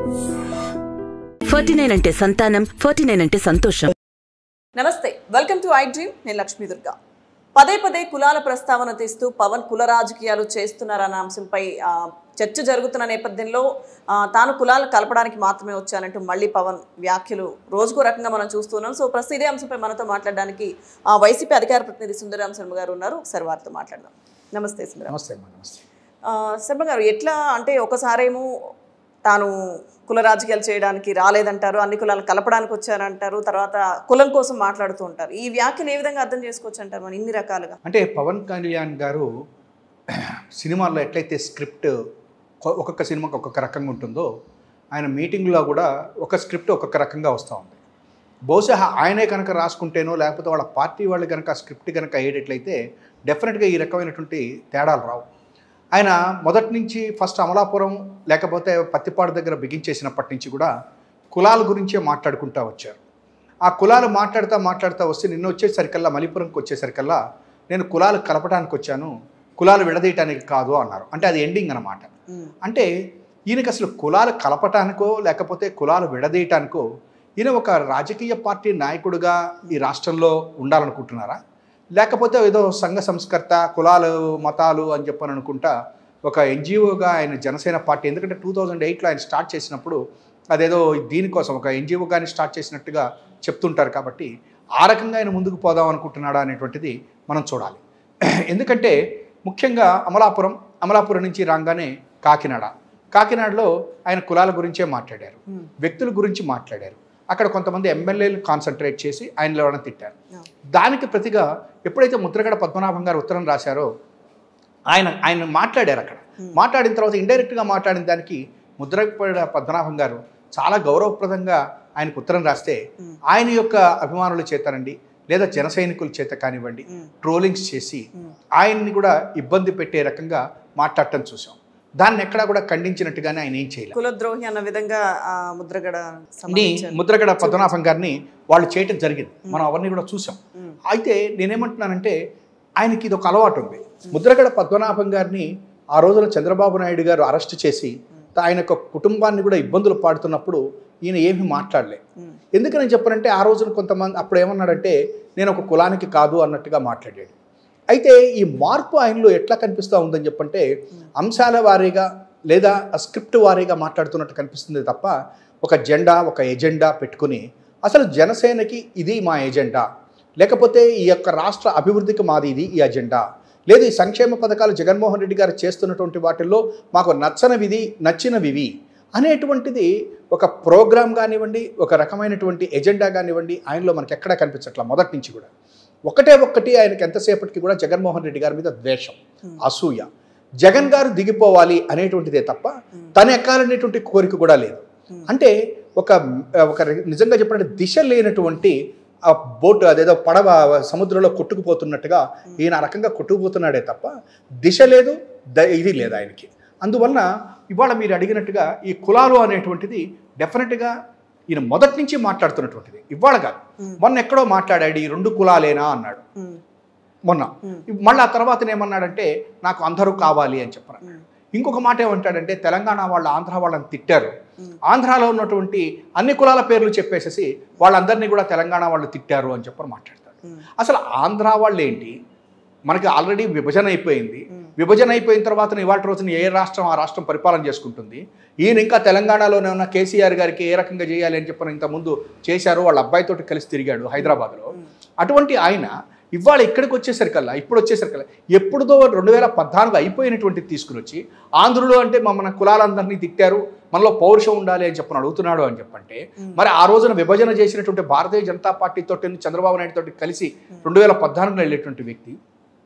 Forty nine అంటే సంతానం forty nine అంటే సంతోషం నమస్తే వెల్కమ్ టు ఐ డ్రీమ్ నేను లక్ష్మీ దుర్గా పదే పదే కులాల ప్రస్తావన తీస్తూ పవన్ కుల రాజకీయాలు చేస్తున్నారన్న అంశంపై ఆ, చర్చ జరుగుతున్న నేపథ్యంలో ఆ, తాను కులాలు కలపడానికి మాత్రమే వచ్చానంటూ మళ్ళీ పవన్ వ్యాఖ్యలు రోజుకో రకంగా మనం చూస్తున్నాం సో ప్రస్తుతం ఇదే అంశంపై మనతో మాట్లాడడానికి ఆ, వైసీపీ అధికార ప్రతినిధి సుందరాం శర్మ గారు ఉన్నారు ఒకసారి వారితో మాట్లాడదాం నమస్తే సుందరం నమస్తే అమ్మా నమస్తే ఆ, శర్మ గారు ఎట్లా అంటే ఒకసారేమో తాను కుల రాజకీయాలు చేయడానికి రాలేదంటారు అన్ని కులాలు కలపడానికి వచ్చారంటారు తర్వాత కులం కోసం మాట్లాడుతూ ఉంటారు ఈ వ్యాఖ్యలు ఏ విధంగా అర్థం చేసుకోవచ్చు అంటారు మనం ఇన్ని రకాలుగా అంటే పవన్ కళ్యాణ్ గారు సినిమాల్లో ఎట్లయితే స్క్రిప్ట్ కొ- ఒక్కొక్క సినిమాకి ఒక్కొక్క రకంగా ఉంటుందో ఆయన మీటింగ్లో కూడా ఒక స్క్రిప్ట్ ఒక్కొక్క రకంగా వస్తూ ఉంది బహుశా ఆయనే కనుక రాసుకుంటేనో లేకపోతే వాళ్ళ పార్టీ వాళ్ళు కనుక ఆ స్క్రిప్ట్ కనుక అయ్యేటట్లయితే డెఫినెట్గా ఈ రకమైనటువంటి తేడాలు రావు ఆయన మొదటి నుంచి ఫస్ట్ అమలాపురం లేకపోతే పత్తిపాడు దగ్గర బిగించేసినప్పటి నుంచి కూడా కులాల గురించే మాట్లాడుకుంటూ వచ్చారు ఆ కులాలు మాట్లాడుతూ మాట్లాడుతూ వస్తే నిన్న వచ్చేసరికల్లా మలిపురంకి వచ్చేసరికల్లా నేను కులాలు కలపడానికి వచ్చాను కులాలు విడదీయటానికి కాదు అన్నారు అంటే అది ఎండింగ్ అన్నమాట ఉమ్, అంటే ఈయనకి అసలు కులాలు కలపటానికో లేకపోతే కులాలు విడదీయటానికో ఈయన ఒక రాజకీయ పార్టీ నాయకుడిగా ఈ రాష్ట్రంలో ఉండాలనుకుంటున్నారా లేకపోతే ఏదో సంఘ సంస్కర్త కులాలు మతాలు అని చెప్పని అనుకుంటా ఒక ఎన్జిఓగా ఆయన జనసేన పార్టీ ఎందుకంటే టూ థౌజండ్ ఎయిట్లో ఆయన స్టార్ట్ చేసినప్పుడు అదేదో దీనికోసం ఒక ఎన్జిఓగాని స్టార్ట్ చేసినట్టుగా చెప్తుంటారు కాబట్టి ఆ రకంగా ఆయన ముందుకు పోదాం అనుకుంటున్నాడా అనేటువంటిది మనం చూడాలి ఎందుకంటే ముఖ్యంగా అమలాపురం అమలాపురం నుంచి రాగానే కాకినాడ కాకినాడలో ఆయన కులాల గురించే మాట్లాడారు ఉమ్, వ్యక్తుల గురించి మాట్లాడారు అక్కడ కొంతమంది ఎమ్మెల్యేలు కాన్సన్ట్రేట్ చేసి ఆయన ఎవరైనా తిట్టారు yeah. దానికి ప్రతిగా ఎప్పుడైతే ముద్రగడ పద్మనాభం గారు ఉత్తరం రాశారో ఆయన ఆయన మాట్లాడారు అక్కడ మాట్లాడిన తర్వాత ఇండైరెక్ట్గా మాట్లాడిన దానికి ముద్రగడ పద్మనాభం గారు చాలా గౌరవప్రదంగా ఆయనకు ఉత్తరం రాస్తే Hmm. ఆయన యొక్క అభిమానుల చేతనండి లేదా జన సైనికుల చేత కానివ్వండి ఉమ్, ట్రోలింగ్స్ చేసి ఉమ్, ఆయన్ని కూడా ఇబ్బంది పెట్టే రకంగా మాట్లాడటం చూసాం దాన్ని ఎక్కడా కూడా ఖండించినట్టుగానే ఆయన ఏం చేయలేదు కులద్రోహి అన్న విధంగా ఆ ముద్రగడ ని సంబంధించారు. ముద్రగడ పద్మనాభం గారిని వాళ్ళు చేయటం జరిగింది మనం అవన్నీ కూడా చూసాం ఉమ్, అయితే నేనేమంటున్నానంటే ఆయనకి ఇది ఒక అలవాటు ఉంది ముద్రగడ పద్మనాభం గారిని ఆ రోజున చంద్రబాబు నాయుడు గారు అరెస్ట్ చేసి ఆయన యొక్క కుటుంబాన్ని కూడా ఇబ్బందులు పాడుతున్నప్పుడు ఈయన ఏమీ మాట్లాడలే ఉమ్, ఎందుకని చెప్పారంటే ఆ రోజున కొంతమంది అప్పుడు ఏమన్నాడంటే నేను ఒక కులానికి కాదు అన్నట్టుగా మాట్లాడాడు అయితే ఈ మార్పు ఆయనలో ఎట్లా కనిపిస్తూ ఉందని చెప్పంటే అంశాల వారీగా లేదా ఆ స్క్రిప్ట్ వారీగా మాట్లాడుతున్నట్టు కనిపిస్తుంది తప్ప ఒక జెండా ఒక ఎజెండా పెట్టుకుని అసలు జనసేనకి ఇది మా ఎజెండా లేకపోతే ఈ యొక్క రాష్ట్ర అభివృద్ధికి మాది ఇది ఈ అజెండా లేదు ఈ సంక్షేమ పథకాలు జగన్మోహన్ రెడ్డి గారు చేస్తున్నటువంటి వాటిల్లో మాకు నచ్చనివిది నచ్చినవివి అనేటువంటిది ఒక ప్రోగ్రామ్ కానివ్వండి ఒక రకమైనటువంటి ఎజెండా కానివ్వండి ఆయనలో మనకి ఎక్కడా కనిపించట్లా మొదటి నుంచి కూడా ఒకటే ఒక్కటి ఆయనకి ఎంతసేపటికి కూడా జగన్మోహన్ రెడ్డి గారి మీద ద్వేషం అసూయ జగన్ గారు దిగిపోవాలి అనేటువంటిదే తప్ప తను ఎక్కాలనేటువంటి కోరిక కూడా లేదు అంటే ఒక ఒక నిజంగా చెప్పాలంటే దిశ లేనటువంటి ఆ బోట్ అదేదో పడవ సముద్రంలో కొట్టుకుపోతున్నట్టుగా ఈయన ఆ రకంగా కొట్టుకుపోతున్నాడే తప్ప దిశ లేదు ద- ఇది లేదు ఆయనకి అందువలన ఇవాళ మీరు అడిగినట్టుగా ఈ కులాలు అనేటువంటిది డెఫినెట్గా ఈయన మొదటి నుంచి మాట్లాడుతున్నటువంటిది ఇవాళ కాదు ఉమ్, మొన్న ఎక్కడో మాట్లాడాడు ఈ రెండు కులాలేనా అన్నాడు ఉమ్, మొన్న ఉమ్, మళ్ళీ ఆ తర్వాత ఏమన్నాడంటే నాకు అందరూ కావాలి అని చెప్పారు ఉమ్, ఇంకొక మాట ఏమంటాడంటే తెలంగాణ వాళ్ళు ఆంధ్ర వాళ్ళని తిట్టారు ఉమ్, ఆంధ్రాలో ఉన్నటువంటి అన్ని కులాల పేర్లు చెప్పేసేసి వాళ్ళందరినీ కూడా తెలంగాణ వాళ్ళు తిట్టారు అని చెప్పని మాట్లాడతాడు ఉమ్, అసలు ఆంధ్ర వాళ్ళు ఏంటి మనకి ఆల్రెడీ విభజన అయిపోయింది ఉమ్. విభజన అయిపోయిన తర్వాత ఇవాళ రోజున ఏ రాష్ట్రం ఆ రాష్ట్రం పరిపాలన చేసుకుంటుంది ఈయన ఇంకా తెలంగాణలోనే ఉన్న కేసీఆర్ గారికి ఏ రకంగా చేయాలి అని చెప్పని ఇంతకుముందు చేశారు వాళ్ళ అబ్బాయితోటి కలిసి తిరిగాడు హైదరాబాద్లో అటువంటి ఆయన ఇవాళ ఇక్కడికి వచ్చేసరికల్లా ఇప్పుడు వచ్చేసరికల్లా ఎప్పుడుదో రెండు వేల పద్నాలుగు అయిపోయినటువంటిది తీసుకుని వచ్చి ఆంధ్రులు అంటే మన కులాలందరినీ తిట్టారు మనలో పౌరుషం ఉండాలి అని చెప్పని అడుగుతున్నాడు అని చెప్పంటే మరి ఆ రోజున విభజన చేసినటువంటి భారతీయ జనతా పార్టీతో చంద్రబాబు నాయుడు తోటి కలిసి రెండు వేల పద్నాలుగులో వెళ్ళేటువంటి వ్యక్తి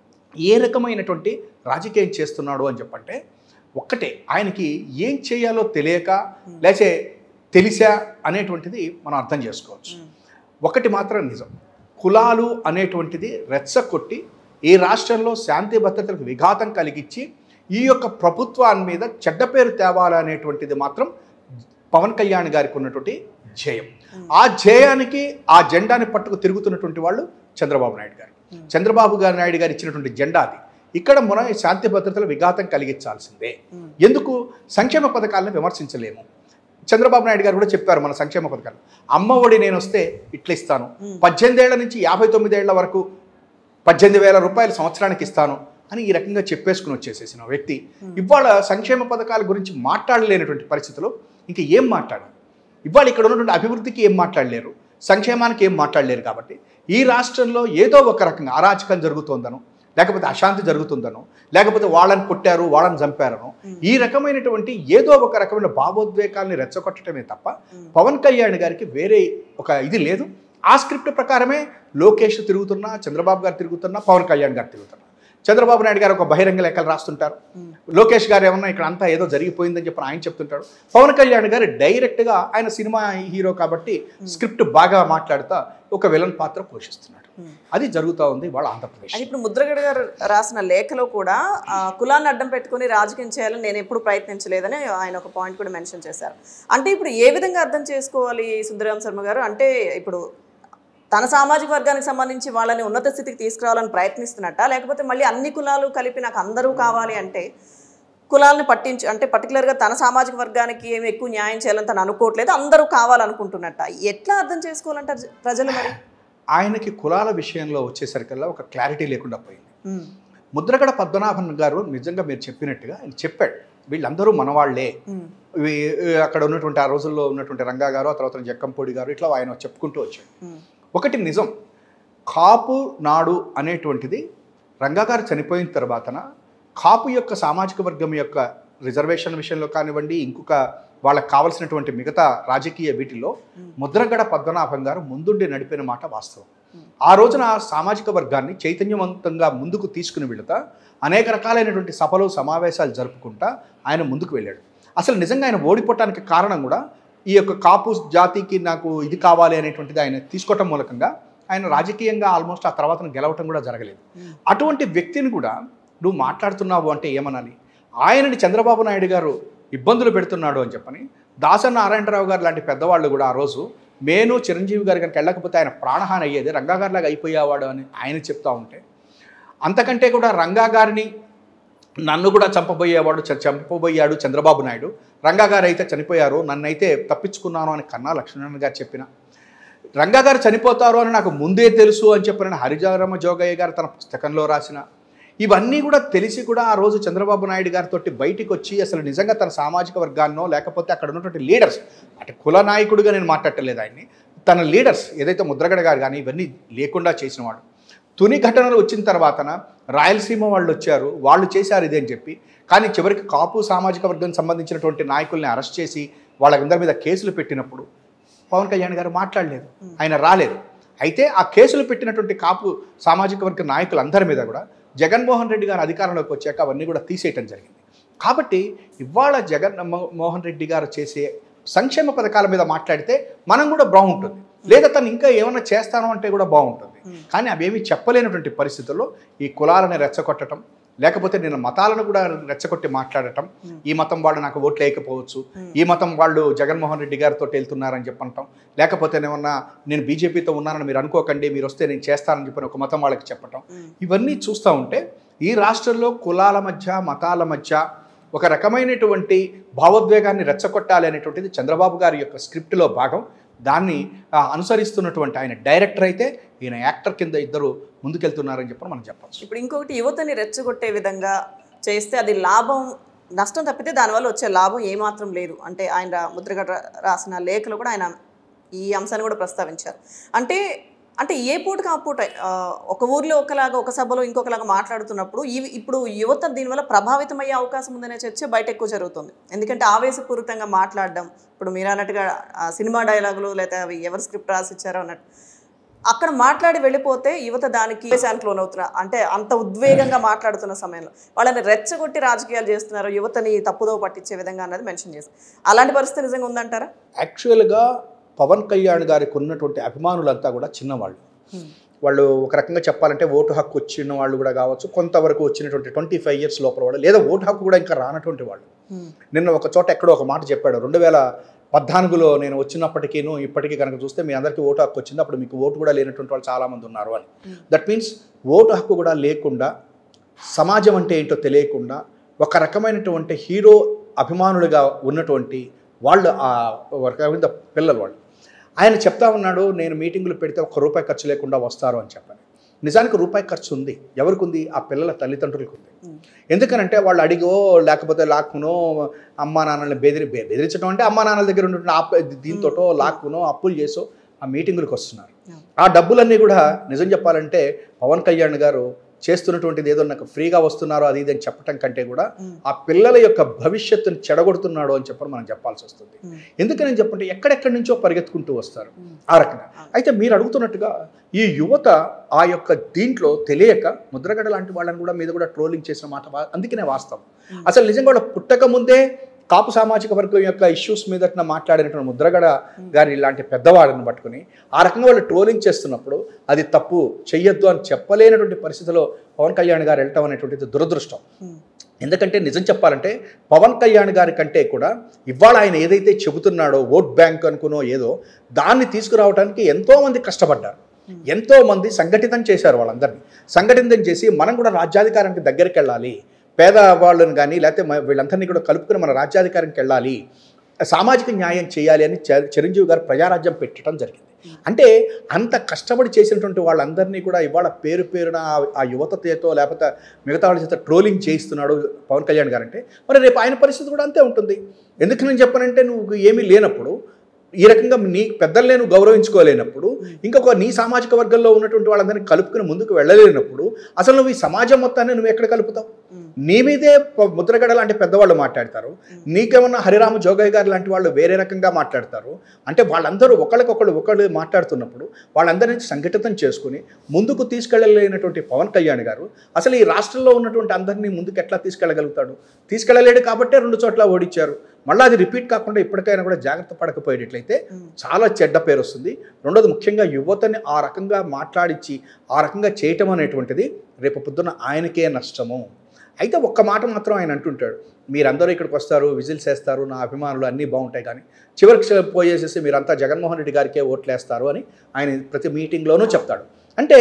ఏ రకమైనటువంటి రాజకీయం చేస్తున్నాడు అని చెప్పంటే ఒక్కటే ఆయనకి ఏం చేయాలో తెలియక లేచే తెలిసా అనేటువంటిది మనం అర్థం చేసుకోవచ్చు ఉమ్, ఒకటి మాత్రం నిజం కులాలు అనేటువంటిది రెచ్చగొట్టి ఈ రాష్ట్రంలో శాంతి భద్రతలకు విఘాతం కలిగించి ఈ యొక్క ప్రభుత్వాన్ని మీద చెడ్డ పేరు తేవాలనేటువంటిది మాత్రం పవన్ కళ్యాణ్ గారికి ఉన్నటువంటి ధ్యేయం ఆ ధ్యేయానికి ఆ జెండాని పట్టుకు తిరుగుతున్నటువంటి వాళ్ళు చంద్రబాబు నాయుడు గారు చంద్రబాబు గారు నాయుడు గారు ఇచ్చినటువంటి జెండా అది ఇక్కడ మనం ఈ శాంతి భద్రతల విఘాతం కలిగించాల్సిందే ఎందుకు సంక్షేమ పథకాలను విమర్శించలేము చంద్రబాబు నాయుడు గారు కూడా చెప్పారు మన సంక్షేమ పథకాలు అమ్మ ఒడి నేను వస్తే ఇట్లా ఇస్తాను పద్దెనిమిదేళ్ల నుంచి యాభై తొమ్మిదేళ్ల వరకు పద్దెనిమిది వేల రూపాయలు సంవత్సరానికి ఇస్తాను అని ఈ రకంగా చెప్పేసుకుని వచ్చేసేసిన వ్యక్తి ఇవాళ సంక్షేమ పథకాల గురించి మాట్లాడలేనటువంటి పరిస్థితిలో ఇంకా ఏం మాట్లాడాలి ఇవాళ ఇక్కడ ఉన్నటువంటి అభివృద్ధికి ఏం మాట్లాడలేరు సంక్షేమానికి ఏం మాట్లాడలేరు కాబట్టి ఈ రాష్ట్రంలో ఏదో ఒక రకంగా అరాచకం జరుగుతోందనో లేకపోతే అశాంతి జరుగుతుందనో లేకపోతే వాళ్ళని కొట్టారు వాళ్ళని చంపారనో ఈ రకమైనటువంటి ఏదో ఒక రకమైన భావోద్వేగాల్ని రెచ్చగొట్టడమే తప్ప పవన్ కళ్యాణ్ గారికి వేరే ఒక ఇది లేదు ఆ స్క్రిప్ట్ ప్రకారమే లోకేష్ తిరుగుతున్నా చంద్రబాబు గారు తిరుగుతున్నా పవన్ కళ్యాణ్ గారు తిరుగుతున్నా చంద్రబాబు నాయుడు గారు ఒక బహిరంగ లెక్కలు రాస్తుంటారు లోకేష్ గారు ఏమన్నా ఇక్కడ అంతా ఏదో జరిగిపోయిందని చెప్పి ఆయన చెప్తుంటాడు పవన్ కళ్యాణ్ గారు డైరెక్ట్గా ఆయన సినిమా హీరో కాబట్టి స్క్రిప్ట్ బాగా మాట్లాడుతా ఒక విలన్ పాత్ర పోషిస్తున్నాడు అది జరుగుతూ ఉంది వాళ్ళ ఆంధ్రప్రదేశ్ అది ఇప్పుడు ముద్రగడ గారు రాసిన లేఖలో కూడా ఆ, కులాన్ని అడ్డం పెట్టుకుని రాజకీయం చేయాలని నేను ఎప్పుడు ప్రయత్నించలేదని ఆయన ఒక పాయింట్ కూడా మెన్షన్ చేశారు అంటే ఇప్పుడు ఏ విధంగా అర్థం చేసుకోవాలి సుందరరామ శర్మ గారు అంటే ఇప్పుడు తన సామాజిక వర్గానికి సంబంధించి వాళ్ళని ఉన్నత స్థితికి తీసుకురావాలని ప్రయత్నిస్తున్నట్ట లేకపోతే మళ్ళీ అన్ని కులాలు కలిపి నాకు అందరూ కావాలి అంటే కులాలను పట్టించు అంటే పర్టికులర్గా తన సామాజిక వర్గానికి ఏమి ఎక్కువ న్యాయం చేయాలని తను అనుకోవట్లేదు అందరూ కావాలనుకుంటున్నట్ట ఎట్లా అర్థం చేసుకోవాలంటారు జ- ప్రజలు మరి ఆయనకి కులాల విషయంలో వచ్చేసరికల్లా ఒక క్లారిటీ లేకుండా పోయింది ఉమ్, ముద్రగడ పద్మనాభన్ గారు నిజంగా మీరు చెప్పినట్టుగా ఆయన చెప్పాడు వీళ్ళందరూ మనవాళ్లే ఉమ్, ఇవి- అక్కడ ఉన్నటువంటి ఆ రోజుల్లో ఉన్నటువంటి రంగా గారు ఆ తర్వాత జక్కంపూడి గారు ఇట్లా ఆయన చెప్పుకుంటూ వచ్చాడు ఉమ్, ఒకటి నిజం కాపు నాడు అనేటువంటిది రంగా గారు చనిపోయిన తర్వాతన కాపు యొక్క సామాజిక వర్గం యొక్క రిజర్వేషన్ విషయంలో కానివ్వండి ఇంకొక వాళ్ళకి కావలసినటువంటి మిగతా రాజకీయ వీటిల్లో ముద్రగడ పద్మనాభం గారు ముందుండి నడిపిన మాట వాస్తవం ఆ రోజున ఆ సామాజిక వర్గాన్ని చైతన్యవంతంగా ముందుకు తీసుకుని వెళుతా అనేక రకాలైనటువంటి సభలు సమావేశాలు జరుపుకుంటా ఆయన ముందుకు వెళ్ళాడు అసలు నిజంగా ఆయన ఓడిపోవటానికి కారణం కూడా ఈ యొక్క కాపు జాతికి నాకు ఇది కావాలి అనేటువంటిది ఆయన తీసుకోవటం మూలకంగా ఆయన రాజకీయంగా ఆల్మోస్ట్ ఆ తర్వాత గెలవటం కూడా జరగలేదు అటువంటి వ్యక్తిని కూడా నువ్వు మాట్లాడుతున్నావు అంటే ఏమనాలి ఆయనని చంద్రబాబు నాయుడు గారు ఇబ్బందులు పెడుతున్నాడు అని చెప్పని దాస నారాయణరావు గారు లాంటి పెద్దవాళ్ళు కూడా ఆ రోజు మేను చిరంజీవి గారు కనుక వెళ్ళకపోతే ఆయన ప్రాణహాని అయ్యేది రంగా గారిలాగా అయిపోయేవాడు అని ఆయన చెప్తా ఉంటే అంతకంటే కూడా రంగా గారిని నన్ను కూడా చంపబోయేవాడు చ- చంపబోయాడు చంద్రబాబు నాయుడు రంగా గారు అయితే చనిపోయారు నన్నైతే తప్పించుకున్నాను అని కన్నా లక్ష్మణ్ గారు చెప్పిన రంగా గారు చనిపోతారు అని నాకు ముందే తెలుసు అని చెప్పిన హరిజారమ జోగయ్య గారు తన పుస్తకంలో రాసిన ఇవన్నీ కూడా తెలిసి కూడా ఆ రోజు చంద్రబాబు నాయుడు గారితో బయటికి వచ్చి అసలు నిజంగా తన సామాజిక వర్గాన్నో లేకపోతే అక్కడ ఉన్నటువంటి లీడర్స్ అంటే కుల నాయకుడిగా నేను మాట్లాడలేదు ఆయన్ని తన లీడర్స్ ఏదైతే ముద్రగడ గారు కానీ ఇవన్నీ లేకుండా చేసినవాడు తుని ఘటనలు వచ్చిన తర్వాతన రాయలసీమ వాళ్ళు వచ్చారు వాళ్ళు చేశారు ఇదే అని చెప్పి కానీ చివరికి కాపు సామాజిక వర్గం సంబంధించినటువంటి నాయకుల్ని అరెస్ట్ చేసి వాళ్ళందరి మీద కేసులు పెట్టినప్పుడు పవన్ కళ్యాణ్ గారు మాట్లాడలేదు ఆయన రాలేదు అయితే ఆ కేసులు పెట్టినటువంటి కాపు సామాజిక వర్గ నాయకులందరి మీద కూడా జగన్మోహన్ రెడ్డి గారు అధికారంలోకి వచ్చాక అవన్నీ కూడా తీసేయటం జరిగింది కాబట్టి ఇవాళ జగన్ మో- మోహన్ రెడ్డి గారు చేసే సంక్షేమ పథకాల మీద మాట్లాడితే మనం కూడా బాగుంటుంది లేదా తను ఇంకా ఏమైనా చేస్తాను అంటే కూడా బాగుంటుంది కానీ అవేమీ చెప్పలేనటువంటి పరిస్థితుల్లో ఈ కులాలను రెచ్చగొట్టడం లేకపోతే నేను మతాలను కూడా రెచ్చగొట్టి మాట్లాడటం ఈ మతం వాళ్ళు నాకు ఓట్లు వేయకపోవచ్చు ఈ మతం వాళ్ళు జగన్మోహన్ రెడ్డి గారితో వెళ్తున్నారని చెప్పంటాం లేకపోతే ఏమన్నా నేను బీజేపీతో ఉన్నానని మీరు అనుకోకండి మీరు వస్తే నేను చేస్తానని చెప్పని ఒక మతం వాళ్ళకి చెప్పటం ఇవన్నీ చూస్తూ ఉంటే ఈ రాష్ట్రంలో కులాల మధ్య మతాల మధ్య ఒక రకమైనటువంటి భావోద్వేగాన్ని రెచ్చగొట్టాలి అనేటువంటిది చంద్రబాబు గారి యొక్క స్క్రిప్ట్లో భాగం దాన్ని ఆ, అనుసరిస్తున్నటువంటి ఆయన డైరెక్టర్ అయితే ఈయన యాక్టర్ కింద ఇద్దరు ముందుకెళ్తున్నారని చెప్పి మనం చెప్పచ్చు ఇప్పుడు ఇంకొకటి యువతని రెచ్చగొట్టే విధంగా చేస్తే అది లాభం నష్టం తప్పితే దానివల్ల వచ్చే లాభం ఏమాత్రం లేదు అంటే ఆయన రా- ముద్రగడ రా- రాసిన లేఖలో కూడా ఆయన ఈ అంశాన్ని కూడా ప్రస్తావించారు అంటే అంటే ఏ పూటకి ఆ పూట ఆ, ఒక ఊర్లో ఒకలాగా ఒక సభలో ఇంకొకలాగా మాట్లాడుతున్నప్పుడు ఇవి ఇప్పుడు యువత దీనివల్ల ప్రభావితం అయ్యే అవకాశం ఉందనే చర్చ బయట ఎక్కువ జరుగుతుంది ఎందుకంటే ఆవేశపూరితంగా మాట్లాడడం ఇప్పుడు మీరు అన్నట్టుగా ఆ, సినిమా డైలాగులు లేదా అవి ఎవరు స్క్రిప్ట్ రాసి ఇచ్చారో అన్నట్టు అక్కడ మాట్లాడి వెళ్ళిపోతే యువత దానికి వేషానికి లోనవుతున్నారు అంటే అంత ఉద్వేగంగా మాట్లాడుతున్న సమయంలో వాళ్ళని రెచ్చగొట్టి రాజకీయాలు చేస్తున్నారు యువతని తప్పుదో పట్టించే విధంగా అన్నది మెన్షన్ చేశారు అలాంటి పరిస్థితి నిజంగా ఉందంటారా యాక్చువల్గా పవన్ కళ్యాణ్ గారికి ఉన్నటువంటి అభిమానులంతా కూడా చిన్నవాళ్ళు వాళ్ళు ఒక రకంగా చెప్పాలంటే ఓటు హక్కు వచ్చిన వాళ్ళు కూడా కావచ్చు కొంతవరకు వచ్చినటువంటి ట్వంటీ ఫైవ్ ఇయర్స్ లోపల వాళ్ళు లేదా ఓటు హక్కు కూడా ఇంకా రానటువంటి వాళ్ళు నిన్న ఒక చోట ఎక్కడో ఒక మాట చెప్పాడు రెండు వేల పద్నాలుగులో నేను వచ్చినప్పటికీను ఇప్పటికీ కనుక చూస్తే మీ అందరికీ ఓటు హక్కు వచ్చింది అప్పుడు మీకు ఓటు కూడా లేనటువంటి వాళ్ళు చాలామంది ఉన్నారు అని దట్ మీన్స్ ఓటు హక్కు కూడా లేకుండా సమాజం అంటే ఏంటో తెలియకుండా ఒక రకమైనటువంటి హీరో అభిమానులుగా ఉన్నటువంటి వాళ్ళు ఆ వర్క్ ద పిల్లలు వాళ్ళు ఆయన చెప్తా ఉన్నాడు నేను మీటింగులు పెడితే ఒక్క రూపాయి ఖర్చు లేకుండా వస్తారు అని చెప్పాను నిజానికి రూపాయి ఖర్చు ఉంది ఎవరికి ఉంది ఆ పిల్లల తల్లిదండ్రులకు ఉంది ఎందుకనంటే వాళ్ళు అడిగో లేకపోతే లాక్కునో అమ్మా నాన్నల్ని బెదిరి బె- బెదిరించడం అంటే అమ్మా నాన్నల దగ్గర ఉంటున్న ఆప్ దీంతోటో లాక్కునో అప్పులు చేసో ఆ మీటింగులకు వస్తున్నారు ఆ డబ్బులన్నీ కూడా నిజం చెప్పాలంటే పవన్ కళ్యాణ్ గారు చేస్తున్నటువంటిది ఏదో నాకు ఫ్రీగా వస్తున్నారో అది ఇది అని చెప్పటం కంటే కూడా ఆ పిల్లల యొక్క భవిష్యత్తుని చెడగొడుతున్నాడు అని చెప్పని మనం చెప్పాల్సి వస్తుంది ఎందుకని చెప్పంటే ఎక్కడెక్కడి నుంచో పరిగెత్తుకుంటూ వస్తారు ఆ రకంగా అయితే మీరు అడుగుతున్నట్టుగా ఈ యువత ఆ యొక్క దీంట్లో తెలియక ముద్రగడ లాంటి వాళ్ళని కూడా మీద కూడా ట్రోలింగ్ చేసిన మాట వా- అందుకనే వాస్తవం అసలు నిజంగా వాళ్ళు పుట్టక ముందే కాపు సామాజిక వర్గం యొక్క ఇష్యూస్ మీద మాట్లాడినటువంటి ముద్రగడ గారి ఇలాంటి పెద్దవాళ్ళని పట్టుకుని ఆ రకంగా వాళ్ళు ట్రోలింగ్ చేస్తున్నప్పుడు అది తప్పు చెయ్యొద్దు అని చెప్పలేనటువంటి పరిస్థితిలో పవన్ కళ్యాణ్ గారు వెళ్ళటం అనేటువంటిది దురదృష్టం ఎందుకంటే నిజం చెప్పాలంటే పవన్ కళ్యాణ్ గారి కంటే కూడా ఇవాళ ఆయన ఏదైతే చెబుతున్నాడో ఓట్ బ్యాంక్ అనుకునో ఏదో దాన్ని తీసుకురావడానికి ఎంతోమంది కష్టపడ్డారు ఎంతో మంది సంఘటితం చేశారు వాళ్ళందరినీ సంఘటితం చేసి మనం కూడా రాజ్యాధికారానికి దగ్గరికి వెళ్ళాలి పేద వాళ్ళని కానీ లేకపోతే మ- వీళ్ళందరినీ కూడా కలుపుకుని మన రాజ్యాధికారానికి వెళ్ళాలి సామాజిక న్యాయం చేయాలి అని చ- చిరంజీవి గారు ప్రజారాజ్యం పెట్టడం జరిగింది అంటే అంత కష్టపడి చేసినటువంటి వాళ్ళందరినీ కూడా ఇవాళ పేరు పేరున ఆ- ఆ యువతతో లేకపోతే మిగతా వాళ్ళ చేత ట్రోలింగ్ చేయిస్తున్నాడు పవన్ కళ్యాణ్ గారు అంటే మరి రేపు ఆయన పరిస్థితి కూడా అంతే ఉంటుంది ఎందుకు నేను చెప్పనంటే నువ్వు ఏమీ లేనప్పుడు ఈ రకంగా నీ పెద్దల్ని నువ్వు గౌరవించుకోలేనప్పుడు ఇంకొక నీ సామాజిక వర్గంలో ఉన్నటువంటి వాళ్ళందరినీ కలుపుకుని ముందుకు వెళ్ళలేనప్పుడు అసలు నువ్వు ఈ సమాజం మొత్తాన్ని నువ్వు ఎక్కడ కలుపుతావు నీ మీదే ప- ముద్రగడ లాంటి పెద్దవాళ్ళు మాట్లాడతారు నీకేమన్నా హరిరామ జోగయ్య గారు లాంటి వాళ్ళు వేరే రకంగా మాట్లాడతారు అంటే వాళ్ళందరూ ఒకళ్ళకొకళ్ళు ఒకళ్ళు మాట్లాడుతున్నప్పుడు వాళ్ళందరినీ సంఘటితం చేసుకుని ముందుకు తీసుకెళ్ళలేనటువంటి పవన్ కళ్యాణ్ గారు అసలు ఈ రాష్ట్రంలో ఉన్నటువంటి అందరినీ ముందుకు ఎట్లా తీసుకెళ్ళగలుగుతాడు తీసుకెళ్ళలేడు కాబట్టే రెండు చోట్ల ఓడించారు మళ్ళీ అది రిపీట్ కాకుండా ఇప్పటికైనా కూడా జాగ్రత్త పడకపోయేటట్లయితే చాలా చెడ్డ పేరు వస్తుంది రెండోది ముఖ్యంగా యువతని ఆ రకంగా మాట్లాడించి ఆ రకంగా చేయటం అనేటువంటిది రేపు పొద్దున్న ఆయనకే నష్టము అయితే ఒక్క మాట మాత్రం ఆయన అంటుంటాడు మీరందరూ ఇక్కడికి వస్తారు విజిల్స్ వేస్తారు నా అభిమానులు అన్నీ బాగుంటాయి కానీ చివరికి చ- పోయేసేసి మీరంతా జగన్మోహన్ రెడ్డి గారికే ఓట్లేస్తారు అని ఆయన ప్రతి మీటింగ్లోనూ చెప్తాడు అంటే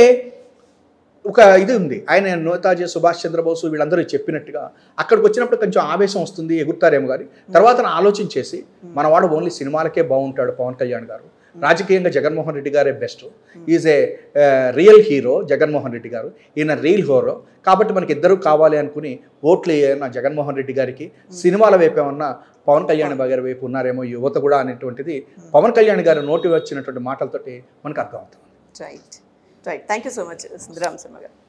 ఒక ఇది ఉంది ఆయన నేతాజీ సుభాష్ చంద్రబోస్ వీళ్ళందరూ చెప్పినట్టుగా అక్కడికి వచ్చినప్పుడు కొంచెం ఆవేశం వస్తుంది ఎగురుతారేమో కానీ తర్వాత ఆలోచించేసి మన వాడు ఓన్లీ సినిమాలకే బాగుంటాడు పవన్ కళ్యాణ్ గారు రాజకీయంగా జగన్మోహన్ రెడ్డి గారే best is a real hero Jaganmohan Reddy గారు ఈయన రియల్ హీరో కాబట్టి మనకి ఇద్దరు కావాలి అనుకుని ఓట్లు వేయన జగన్మోహన్ రెడ్డి గారికి సినిమాల వైపు ఏమన్నా పవన్ కళ్యాణ్ గారి వైపు ఉన్నారేమో యువత కూడా అనేటువంటిది పవన్ కళ్యాణ్ గారి నోటి వచ్చినటువంటి మాటలతోటి మనకు అర్థమవుతుంది right right thank you so much Ramasharma గారు